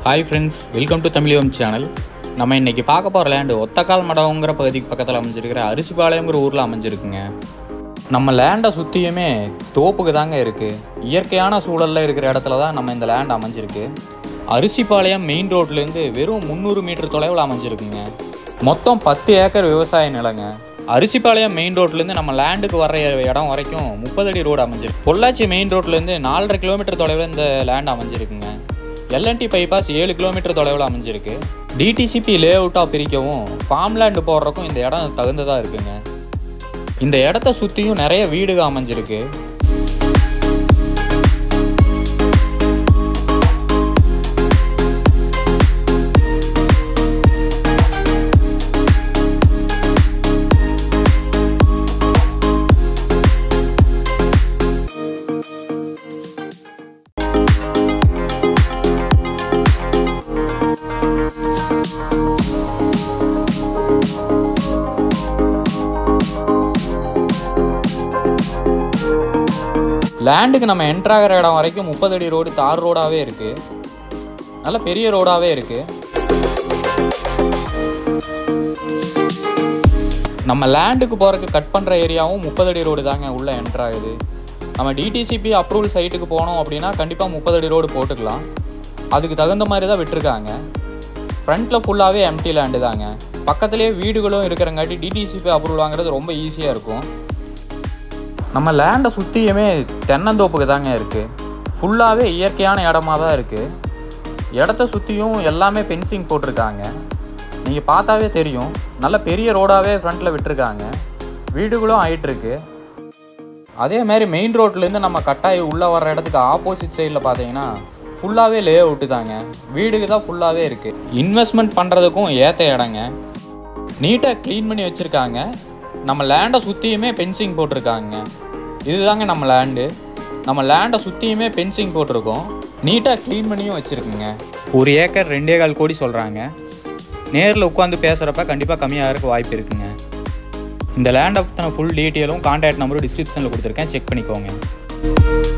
hi friends welcome to தமிழியம் channel நம்ம இன்னைக்கு பார்க்க போகிற லேண்டு ஒத்தக்கால் மடங்கிற பகுதிக்கு பக்கத்தில் அமைஞ்சிருக்கிற அரிசிபாளையங்கிற ஊரில் அமைஞ்சிருக்குங்க நம்ம லேண்டை சுற்றியுமே தோப்புக்கு தாங்க இருக்குது இயற்கையான சூழலில் இருக்கிற இடத்துல தான் நம்ம இந்த லேண்ட் அமைஞ்சிருக்கு அரிசிபாளையம் மெயின் ரோட்லேருந்து வெறும் முந்நூறு மீட்டர் தொலைவில் அமைஞ்சிருக்குங்க மொத்தம் பத்து ஏக்கர் விவசாய நிலங்க அரிசிபாளையம் மெயின் ரோட்லேருந்து நம்ம லேண்டுக்கு வர்ற இடம் வரைக்கும் முப்பது அடி ரோடு அமைஞ்சிருக்கு பொள்ளாச்சி மெயின் ரோட்லேருந்து நாலரை கிலோமீட்டர் தொலைவில் இந்த லேண்ட் அமைஞ்சிருக்குங்க எல்என்டி பைபாஸ் ஏழு கிலோமீட்டர் தொலைவில் அமைஞ்சிருக்கு டிடிசிபி லே அவுட்டாக பிரிக்கவும் ஃபார்ம் லேண்டு போடுறக்கும் இந்த இடம் தகுந்ததாக இருக்குங்க இந்த இடத்த சுற்றியும் நிறைய வீடுக அமைஞ்சிருக்கு லேண்டுக்கு நம்ம என்ட்ரு ஆகிற இடம் வரைக்கும் முப்பது அடி ரோடு தார் ரோடாகவே இருக்குது நல்ல பெரிய ரோடாகவே இருக்குது நம்ம லேண்டுக்கு போகிறதுக்கு கட் பண்ணுற ஏரியாவும் முப்பது அடி ரோடு தாங்க உள்ளே என்ட்ரு ஆகுது நம்ம டிடிசிபி அப்ரூவல் சைட்டுக்கு போனோம் அப்படின்னா கண்டிப்பாக முப்பது அடி ரோடு போட்டுக்கலாம் அதுக்கு தகுந்த மாதிரி தான் விட்டுருக்காங்க ஃப்ரண்ட்டில் ஃபுல்லாகவே எம்டி லேண்டு தாங்க பக்கத்துலேயே வீடுகளும் இருக்கிறங்காட்டி டிடிசிபி அப்ரூவல் வாங்குறது ரொம்ப ஈஸியாக இருக்கும் நம்ம லேண்டை சுற்றியுமே தென்னந்தோப்புக்கு தாங்க இருக்குது ஃபுல்லாகவே இயற்கையான இடமா தான் இருக்குது இடத்த சுற்றியும் எல்லாமே பென்சிங் போட்டிருக்காங்க நீங்கள் பார்த்தாவே தெரியும் நல்ல பெரிய ரோடாகவே ஃப்ரண்ட்டில் விட்டுருக்காங்க வீடுகளும் ஆயிட்டுருக்கு அதே மாதிரி மெயின் ரோட்லேருந்து நம்ம கட்டாயி உள்ளே வர்ற இடத்துக்கு ஆப்போசிட் சைடில் பார்த்தீங்கன்னா ஃபுல்லாகவே லே அவுட்டு தாங்க வீடுக்கு தான் ஃபுல்லாகவே இருக்குது இன்வெஸ்ட்மெண்ட் பண்ணுறதுக்கும் ஏற்ற இடங்க நீட்டாக க்ளீன் பண்ணி வச்சுருக்காங்க நம்ம லேண்டை சுற்றியுமே பென்சிங் போட்டிருக்காங்க இதுதாங்க நம்ம லேண்டு நம்ம லேண்டை சுற்றியுமே பென்சிங் போட்டிருக்கோம் நீட்டாக க்ளீன் பண்ணியும் வச்சுருக்குங்க ஒரு ஏக்கர் ரெண்டே கால் கோடி சொல்கிறாங்க நேரில் உட்காந்து பேசுகிறப்ப கண்டிப்பாக கம்மியாகிறதுக்கு வாய்ப்பு இருக்குங்க இந்த லேண்டை பற்றின ஃபுல் டீட்டெயிலும் கான்டாக்ட் நம்பரும் டிஸ்கிரிப்ஷனில் கொடுத்துருக்கேன் செக் பண்ணிக்கோங்க